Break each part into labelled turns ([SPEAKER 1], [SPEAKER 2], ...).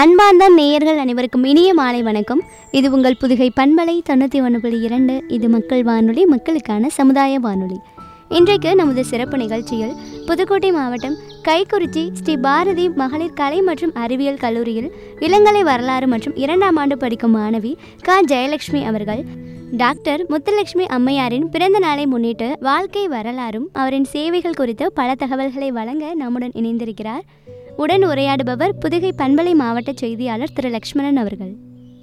[SPEAKER 1] அன்பார்ந்த நேயர்கள் அனைவருக்கும் இனிய மாலை வணக்கம் இது உங்கள் புதுகை பண்பலை தொண்ணூற்றி ஒன்று புள்ளி இரண்டு இது மக்கள் வானொலி மக்களுக்கான சமுதாய வானொலி இன்றைக்கு நமது சிறப்பு நிகழ்ச்சியில் புதுக்கோட்டை மாவட்டம் கைக்குறிச்சி ஸ்ரீ பாரதி மகளிர் கலை மற்றும் அறிவியல் கல்லூரியில் இளங்கலை வரலாறு மற்றும் இரண்டாம் ஆண்டு படிக்கும் மாணவி க ஜெயலட்சுமி அவர்கள் டாக்டர் முத்துலட்சுமி அம்மையாரின் பிறந்த நாளை முன்னிட்டு வாழ்க்கை வரலாறும் அவரின் சேவைகள் குறித்து பல தகவல்களை வழங்க நம்முடன் இணைந்திருக்கிறார் உடன் உரையாடுபவர் புதுகை பண்பலை மாவட்ட செய்தியாளர் திரு லக்ஷ்மணன் அவர்கள்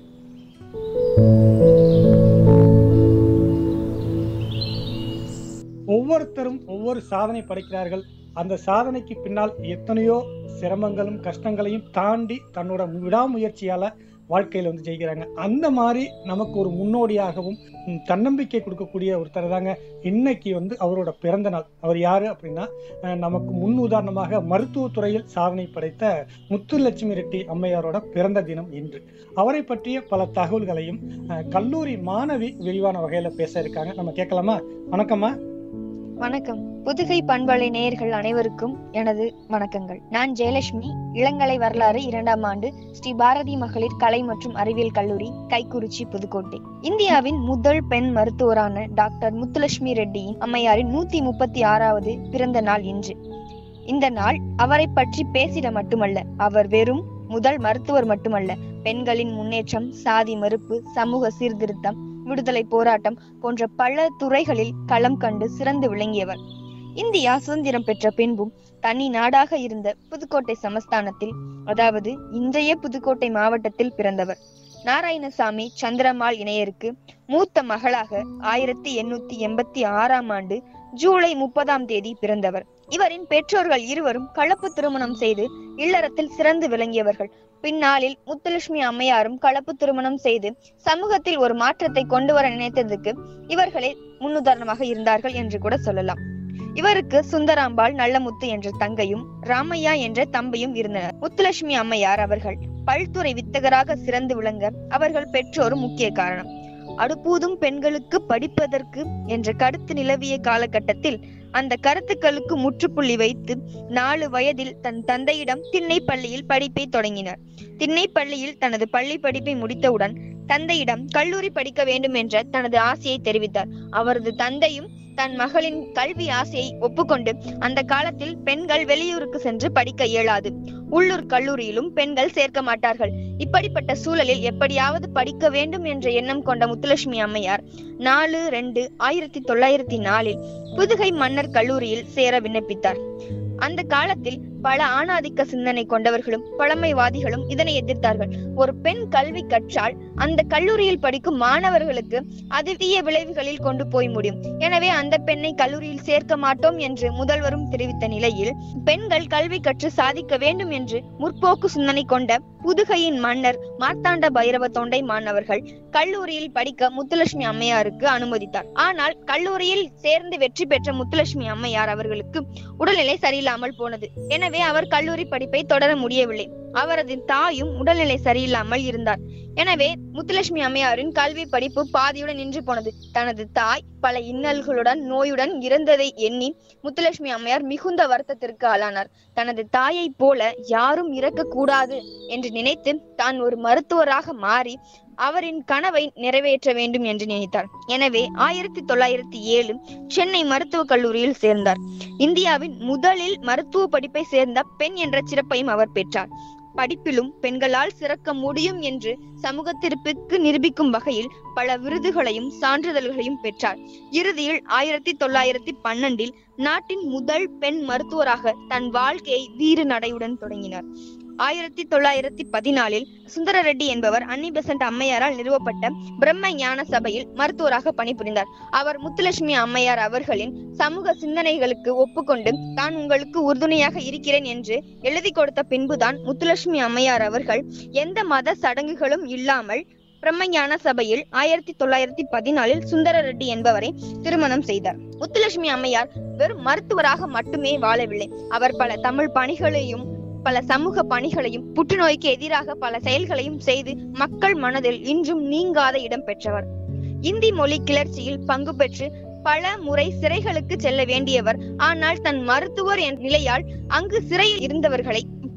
[SPEAKER 2] ஒவ்வொருத்தரும் ஒவ்வொரு சாதனை படைக்கிறார்கள் அந்த சாதனைக்கு பின்னால் எத்தனையோ சிரமங்களும் கஷ்டங்களையும் தாண்டி தன்னோட விடாமுயற்சியால வாழ்க்கையில வந்து ஜெயிக்கிறாங்க அந்த மாதிரி நமக்கு ஒரு முன்னோடியாகவும் ம், தன்னம்பிக்கை கொடுக்கக்கூடிய ஒருத்தர் தாங்க இன்னைக்கு வந்து அவரோட பிறந்த நாள் அவர் யாரு அப்படின்னா அஹ், நமக்கு முன் உதாரணமாக மருத்துவத்துறையில் சாதனை படைத்த முத்துலட்சுமி ரெட்டி அம்மையாரோட பிறந்த தினம் இன்று அவரை பற்றிய பல தகவல்களையும் அஹ், கல்லூரி மாணவி விரிவான வகையில பேச இருக்காங்க நம்ம கேட்கலாமா வணக்கம்மா
[SPEAKER 3] வணக்கம் புதுகை பண்பலை நேயர்கள் அனைவருக்கும் எனது வணக்கங்கள் நான் ஜெயலட்சுமி இளங்கலை வரலாறு இரண்டாம் ஆண்டு ஸ்ரீ பாரதி மகளிர் கலை மற்றும் அறிவியல் கல்லூரி கைக்குறிச்சி புதுக்கோட்டை இந்தியாவின் முதல் பெண் மருத்துவரான டாக்டர் முத்துலட்சுமி ரெட்டியின் அம்மையாரின் நூத்தி முப்பத்தி ஆறாவது பிறந்த நாள் இன்று இந்த நாள் அவரை பற்றி பேசிட மட்டுமல்ல அவர் வெறும் முதல் மருத்துவர் மட்டுமல்ல பெண்களின் முன்னேற்றம் சாதி மறுப்பு சமூக சீர்திருத்தம் விடுதலை போராட்டம் போன்ற பல துறைகளில் களம் கண்டு சிறந்து விளங்கியவர் இந்தியா சுதந்திரம் பெற்ற பின்பும் தனி நாடாக இருந்த புதுக்கோட்டை சமஸ்தானத்தில் அதாவது இன்றைய புதுக்கோட்டை மாவட்டத்தில் பிறந்தவர் நாராயணசாமி சந்திரமால் இணையருக்கு மூத்த மகளாக ஆயிரத்தி எண்ணூத்தி எண்பத்தி ஆறாம் ஆண்டு ஜூலை முப்பதாம் தேதி பிறந்தவர் இவரின் பெற்றோர்கள் இருவரும் கலப்பு திருமணம் செய்து இல்லறத்தில் சிறந்து விளங்கியவர்கள் பின்னாளில் முத்துலட்சுமி அம்மையாரும் கலப்பு திருமணம் செய்து சமூகத்தில் ஒரு மாற்றத்தை கொண்டு வர நினைத்ததுக்கு இவர்களே முன்னுதாரணமாக இருந்தார்கள் என்று கூட சொல்லலாம் இவருக்கு சுந்தராம்பாள் நல்லமுத்து என்ற தங்கையும் ராமையா என்ற தம்பியும் இருந்தனர் முத்துலட்சுமி அம்மையார் அவர்கள் பல்துறை வித்தகராக சிறந்து விளங்க அவர்கள் பெற்றோரும் முக்கிய காரணம் அடுப்பூதும் பெண்களுக்கு படிப்பதற்கு என்ற கருத்து நிலவிய காலகட்டத்தில் அந்த கருத்துக்களுக்கு முற்றுப்புள்ளி வைத்து நாலு வயதில் தன் தந்தையிடம் திண்ணை பள்ளியில் படிப்பை தொடங்கினார் திண்ணை பள்ளியில் தனது பள்ளி படிப்பை முடித்தவுடன் தந்தையிடம் கல்லூரி படிக்க வேண்டும் என்ற தனது ஆசையை தெரிவித்தார் அவரது தந்தையும் தன் மகளின் கல்வி ஆசையை ஒப்புக்கொண்டு அந்த காலத்தில் பெண்கள் வெளியூருக்கு சென்று படிக்க இயலாது உள்ளூர் கல்லூரியிலும் பெண்கள் சேர்க்க மாட்டார்கள் இப்படிப்பட்ட சூழலில் எப்படியாவது படிக்க வேண்டும் என்ற எண்ணம் கொண்ட முத்துலட்சுமி அம்மையார் நாலு ரெண்டு ஆயிரத்தி தொள்ளாயிரத்தி நாலில் புதுகை மன்னர் கல்லூரியில் சேர விண்ணப்பித்தார் அந்த காலத்தில் பல ஆணாதிக்க சிந்தனை கொண்டவர்களும் பழமைவாதிகளும் இதனை எதிர்த்தார்கள் ஒரு பெண் கல்வி கற்றால் அந்த கல்லூரியில் படிக்கும் மாணவர்களுக்கு அது தீய விளைவுகளில் கொண்டு போய் முடியும் எனவே அந்த பெண்ணை கல்லூரியில் சேர்க்க மாட்டோம் என்று முதல்வரும் தெரிவித்த நிலையில் பெண்கள் கல்வி கற்று சாதிக்க வேண்டும் என்று முற்போக்கு சிந்தனை கொண்ட புதுகையின் மன்னர் மார்த்தாண்ட பைரவ தொண்டை மாணவர்கள் கல்லூரியில் படிக்க முத்துலட்சுமி அம்மையாருக்கு அனுமதித்தார் ஆனால் கல்லூரியில் சேர்ந்து வெற்றி பெற்ற முத்துலட்சுமி அம்மையார் அவர்களுக்கு உடல்நிலை சரியில்லாமல் போனது எனவே அவர் கல்லூரி படிப்பை தொடர முடியவில்லை அவரது தாயும் உடல்நிலை சரியில்லாமல் இருந்தார் எனவே முத்துலட்சுமி அம்மையாரின் கல்வி படிப்பு பாதியுடன் நின்று போனது தனது தாய் பல இன்னல்களுடன் நோயுடன் இறந்ததை எண்ணி முத்துலட்சுமி அம்மையார் மிகுந்த வருத்தத்திற்கு ஆளானார் தனது தாயைப் போல யாரும் இறக்க கூடாது என்று நினைத்து தான் ஒரு மருத்துவராக மாறி அவரின் கனவை நிறைவேற்ற வேண்டும் என்று நினைத்தார் எனவே ஆயிரத்தி தொள்ளாயிரத்தி ஏழு சென்னை மருத்துவக் கல்லூரியில் சேர்ந்தார் இந்தியாவின் முதலில் மருத்துவ படிப்பை சேர்ந்த பெண் என்ற சிறப்பையும் அவர் பெற்றார் படிப்பிலும் பெண்களால் சிறக்க முடியும் என்று சமூகத்திற்கு நிரூபிக்கும் வகையில் பல விருதுகளையும் சான்றிதழ்களையும் பெற்றார் இறுதியில் ஆயிரத்தி தொள்ளாயிரத்தி பன்னெண்டில் நாட்டின் முதல் பெண் மருத்துவராக தன் வாழ்க்கையை வீறு நடையுடன் தொடங்கினார் ஆயிரத்தி தொள்ளாயிரத்தி பதினாலில் சுந்தர ரெட்டி என்பவர் அன்னி பெசன்ட் அம்மையாரால் நிறுவப்பட்ட பிரம்ம ஞான சபையில் மருத்துவராக பணிபுரிந்தார் அவர் முத்துலட்சுமி அம்மையார் அவர்களின் சமூக சிந்தனைகளுக்கு ஒப்புக்கொண்டு தான் உங்களுக்கு உறுதுணையாக இருக்கிறேன் என்று எழுதி கொடுத்த பின்புதான் முத்துலட்சுமி அம்மையார் அவர்கள் எந்த மத சடங்குகளும் இல்லாமல் பிரம்மஞான சபையில் ஆயிரத்தி தொள்ளாயிரத்தி பதினாலில் சுந்தர ரெட்டி என்பவரை திருமணம் செய்தார் முத்துலட்சுமி அம்மையார் வெறும் மருத்துவராக மட்டுமே வாழவில்லை அவர் பல தமிழ் பணிகளையும் பல சமூக பணிகளையும் புற்றுநோய்க்கு எதிராக பல செயல்களையும் செய்து மக்கள் மனதில் இன்றும் நீங்காத இடம் பெற்றவர் இந்தி மொழி கிளர்ச்சியில் பங்கு பெற்று பல முறை சிறைகளுக்கு செல்ல வேண்டியவர் ஆனால் தன் மருத்துவர் என்ற நிலையால் அங்கு சிறையில் இருந்தவர்களை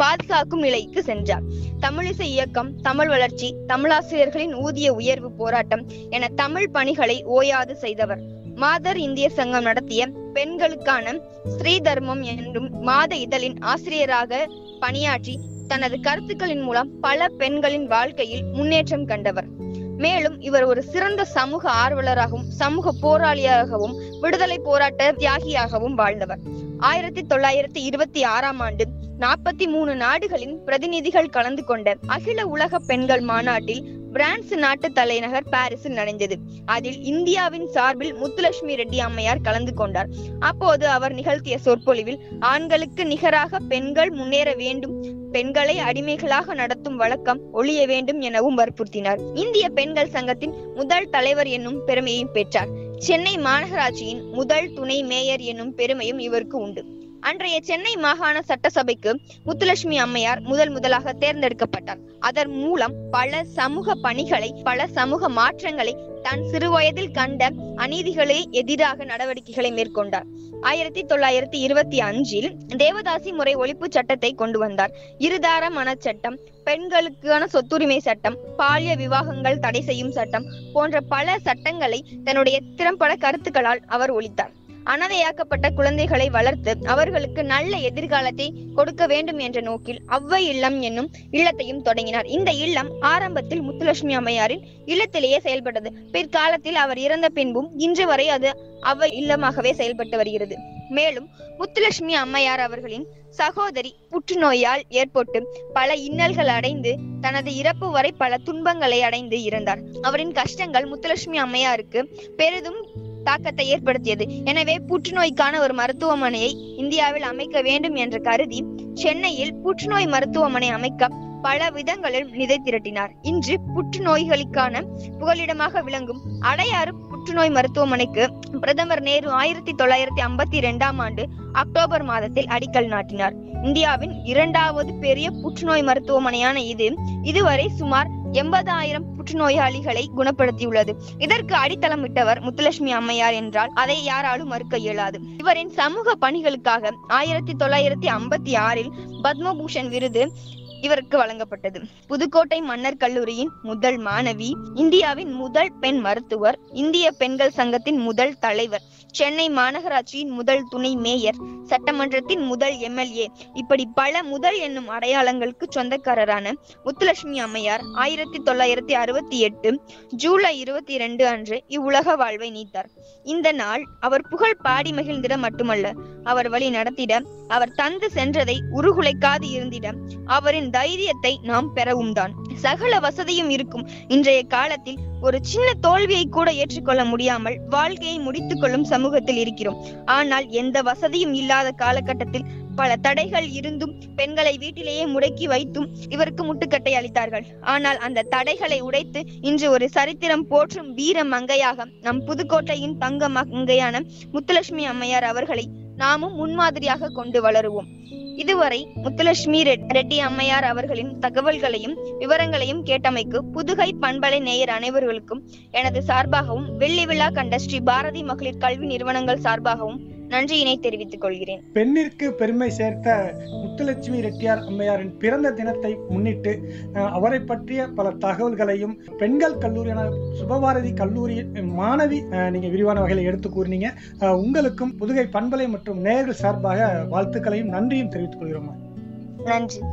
[SPEAKER 3] பாதுகாக்கும் நிலைக்கு சென்றார் தமிழிசை இயக்கம் தமிழ் வளர்ச்சி தமிழாசிரியர்களின் ஊதிய உயர்வு போராட்டம் என தமிழ் பணிகளை ஓயாது செய்தவர் மாதர் இந்திய சங்கம் நடத்திய பெண்களுக்கான ஸ்ரீ தர்மம் என்னும் மாத இதழின் ஆசிரியராக பணியாற்றி தனது கருத்துக்களின் மூலம் பல பெண்களின் வாழ்க்கையில் முன்னேற்றம் கண்டவர் மேலும் இவர் ஒரு சிறந்த சமூக ஆர்வலராகவும் சமூக போராளியாகவும் விடுதலை போராட்ட தியாகியாகவும் வாழ்ந்தவர் ஆயிரத்தி தொள்ளாயிரத்தி இருபத்தி ஆறாம் ஆண்டு நாற்பத்தி மூணு நாடுகளின் பிரதிநிதிகள் கலந்து கொண்ட அகில உலக பெண்கள் மாநாட்டில் பிரான்ஸ் நாட்டு தலைநகர் பாரிஸில் நடந்தது அதில் இந்தியாவின் சார்பில் முத்துலட்சுமி ரெட்டி அம்மையார் கலந்து கொண்டார் அப்போது அவர் நிகழ்த்திய சொற்பொழிவில் ஆண்களுக்கு நிகராக பெண்கள் முன்னேற வேண்டும் பெண்களை அடிமைகளாக நடத்தும் வழக்கம் ஒழிய வேண்டும் எனவும் வற்புறுத்தினார் இந்திய பெண்கள் சங்கத்தின் முதல் தலைவர் என்னும் பெருமையும் பெற்றார் சென்னை மாநகராட்சியின் முதல் துணை மேயர் என்னும் பெருமையும் இவருக்கு உண்டு அன்றைய சென்னை மாகாண சட்டசபைக்கு முத்துலட்சுமி அம்மையார் முதல் முதலாக தேர்ந்தெடுக்கப்பட்டார் அதன் மூலம் பல சமூக பணிகளை பல சமூக மாற்றங்களை தன் சிறுவயதில் கண்ட அநீதிகளே எதிராக நடவடிக்கைகளை மேற்கொண்டார் ஆயிரத்தி தொள்ளாயிரத்தி இருபத்தி அஞ்சில் தேவதாசி முறை ஒழிப்பு சட்டத்தை கொண்டு வந்தார் இருதார மனச்சட்டம் பெண்களுக்கான சொத்துரிமை சட்டம் பாலிய விவாகங்கள் தடை செய்யும் சட்டம் போன்ற பல சட்டங்களை தன்னுடைய திறம்பட கருத்துக்களால் அவர் ஒழித்தார் அனாதையாக்கப்பட்ட குழந்தைகளை வளர்த்து அவர்களுக்கு நல்ல எதிர்காலத்தை கொடுக்க வேண்டும் என்ற நோக்கில் அவ்வை இல்லம் என்னும் இல்லத்தையும் தொடங்கினார் இந்த இல்லம் ஆரம்பத்தில் முத்துலட்சுமி அம்மையாரின் இல்லத்திலேயே செயல்பட்டது பிற்காலத்தில் அவர் இறந்த பின்பும் இன்று வரை அது அவ்வை இல்லமாகவே செயல்பட்டு வருகிறது மேலும் முத்துலட்சுமி அம்மையார் அவர்களின் சகோதரி புற்றுநோயால் ஏற்பட்டு பல இன்னல்கள் அடைந்து தனது இறப்பு வரை பல துன்பங்களை அடைந்து இருந்தார் அவரின் கஷ்டங்கள் முத்துலட்சுமி அம்மையாருக்கு பெரிதும் தாக்கத்தை ஏற்படுத்தியது எனவே புற்றுநோய்க்கான ஒரு மருத்துவமனையை இந்தியாவில் அமைக்க வேண்டும் என்று கருதி சென்னையில் புற்றுநோய் மருத்துவமனை அமைக்க பல விதங்களில் நிதி திரட்டினார் இன்று புற்றுநோய்களுக்கான புகலிடமாக விளங்கும் அடையாறு புற்றுநோய் மருத்துவமனைக்கு பிரதமர் நேரு ஆயிரத்தி தொள்ளாயிரத்தி ஐம்பத்தி இரண்டாம் ஆண்டு அக்டோபர் மாதத்தில் அடிக்கல் நாட்டினார் இந்தியாவின் இரண்டாவது பெரிய புற்றுநோய் மருத்துவமனையான இது இதுவரை சுமார் எண்பதாயிரம் புற்றுநோயாளிகளை குணப்படுத்தியுள்ளது இதற்கு அடித்தளமிட்டவர் முத்துலட்சுமி அம்மையார் என்றால் அதை யாராலும் மறுக்க இயலாது இவரின் சமூக பணிகளுக்காக ஆயிரத்தி தொள்ளாயிரத்தி ஐம்பத்தி ஆறில் பத்மபூஷன் விருது இவருக்கு வழங்கப்பட்டது புதுக்கோட்டை மன்னர் கல்லூரியின் முதல் மாணவி இந்தியாவின் முதல் பெண் மருத்துவர் இந்திய பெண்கள் சங்கத்தின் முதல் தலைவர் சென்னை மாநகராட்சியின் முதல் துணை மேயர் சட்டமன்றத்தின் முதல் எம்எல்ஏ இப்படி பல முதல் என்னும் அடையாளங்களுக்கு சொந்தக்காரரான முத்துலட்சுமி அம்மையார் ஆயிரத்தி தொள்ளாயிரத்தி அறுபத்தி எட்டு ஜூலை இருபத்தி இரண்டு அன்று இவ்வுலக வாழ்வை நீத்தார் இந்த நாள் அவர் புகழ் பாடி மகிழ்ந்திட மட்டுமல்ல அவர் வழி நடத்திட அவர் தந்து சென்றதை உருகுலைக்காது இருந்திட அவரின் தைரியத்தை நாம் பெறவும் தான் சகல வசதியும் இருக்கும் இன்றைய காலத்தில் ஒரு சின்ன தோல்வியை கூட ஏற்றுக்கொள்ள முடியாமல் வாழ்க்கையை முடித்துக் கொள்ளும் சமூகத்தில் இருக்கிறோம் ஆனால் எந்த வசதியும் இல்லாத காலகட்டத்தில் பல தடைகள் இருந்தும் பெண்களை வீட்டிலேயே முடக்கி வைத்தும் இவருக்கு முட்டுக்கட்டை அளித்தார்கள் ஆனால் அந்த தடைகளை உடைத்து இன்று ஒரு சரித்திரம் போற்றும் வீர மங்கையாக நம் புதுக்கோட்டையின் தங்க மங்கையான முத்துலட்சுமி அம்மையார் அவர்களை நாமும் முன்மாதிரியாக கொண்டு வளருவோம் இதுவரை முத்துலட்சுமி ரெட்- ரெட்டி அம்மையார் அவர்களின் தகவல்களையும் விவரங்களையும் கேட்டமைக்கு புதுகை பண்பலை நேயர் அனைவர்களுக்கும் எனது சார்பாகவும் வெள்ளி விழா கண்ட ஸ்ரீ பாரதி மகளிர் கல்வி நிறுவனங்கள் சார்பாகவும் நன்றியினை தெரிவித்துக் கொள்கிறேன்
[SPEAKER 2] பெண்ணிற்கு பெருமை சேர்த்த முத்துலட்சுமி ரெட்டியார் அம்மையாரின் பிறந்த தினத்தை முன்னிட்டு அஹ், அவரை பற்றிய பல தகவல்களையும் பெண்கள் கல்லூரியான சுபபாரதி கல்லூரி மாணவி அஹ், நீங்க விரிவான வகையில் எடுத்து கூறினீங்க அஹ், உங்களுக்கும் புதுகை பண்பலை மற்றும் நேயர்கள் சார்பாக வாழ்த்துக்களையும் நன்றியும் தெரிவித்துக் கொள்கிறோம்
[SPEAKER 3] நன்றி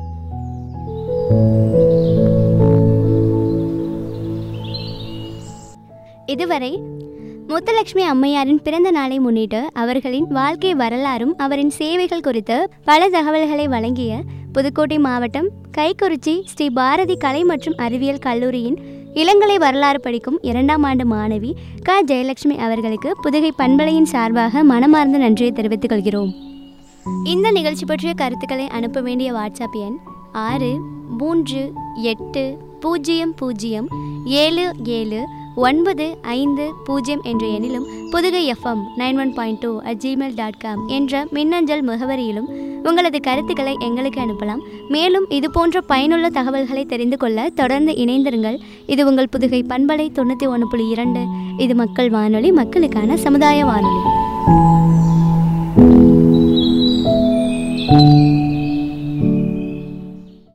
[SPEAKER 1] இதுவரை முத்துலட்சுமி அம்மையாரின் பிறந்த நாளை முன்னிட்டு அவர்களின் வாழ்க்கை வரலாறும் அவரின் சேவைகள் குறித்து பல தகவல்களை வழங்கிய புதுக்கோட்டை மாவட்டம் கைக்குறிச்சி ஸ்ரீ பாரதி கலை மற்றும் அறிவியல் கல்லூரியின் இளங்கலை வரலாறு படிக்கும் இரண்டாம் ஆண்டு மாணவி க ஜெயலட்சுமி அவர்களுக்கு புதுகை பண்பலையின் சார்பாக மனமார்ந்த நன்றியை தெரிவித்துக் கொள்கிறோம் இந்த நிகழ்ச்சி பற்றிய கருத்துக்களை அனுப்ப வேண்டிய வாட்ஸ்அப் எண் ஆறு மூன்று எட்டு பூஜ்ஜியம் பூஜ்ஜியம் ஏழு ஏழு ஒன்பது ஐந்து பூஜ்ஜியம் என்ற எண்ணிலும் Pudukai FM nine one point two at Gmail dot com என்ற மின்னஞ்சல் முகவரியிலும் உங்களது கருத்துக்களை எங்களுக்கு அனுப்பலாம் மேலும் இது போன்ற பயனுள்ள தகவல்களை தெரிந்து கொள்ள தொடர்ந்து இணைந்திருங்கள் இது உங்கள் புதுகை பண்பலை தொண்ணூற்றி ஒன்று புள்ளி இரண்டு இது மக்கள் வானொலி மக்களுக்கான சமுதாய வானொலி